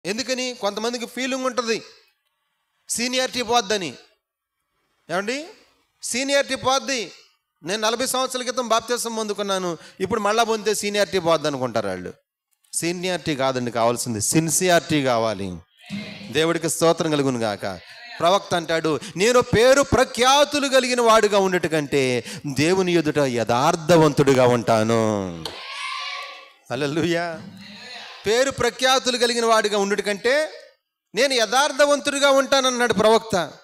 ఎందుకని కొంతమందికి ఫీలింగ్ ఉంటుంది సీనియారిటీ పోద్దని ఏమండి సీనియారిటీ పోద్ది నేను నలభై సంవత్సరాల క్రితం బాప్తీసం పొందుకున్నాను ఇప్పుడు మళ్ళా పొందితే సీనియారిటీ పోద్ది అనుకుంటారు వాళ్ళు సీనియారిటీ కాదండి కావాల్సింది సిన్సియారిటీ కావాలి దేవుడికి స్తోత్రం కలుగును గాక ప్రవక్త అంటాడు నేను పేరు ప్రఖ్యాతులు కలిగిన వాడుగా ఉండట కంటే దేవుని ఎదుట యథార్థవంతుడిగా ఉంటాను హల్లెలూయా పేరు ప్రఖ్యాతులు కలిగిన వాడిగా ఉండట కంటే నేను యథార్థవంతుడిగా ఉంటానన్నాడు ప్రవక్త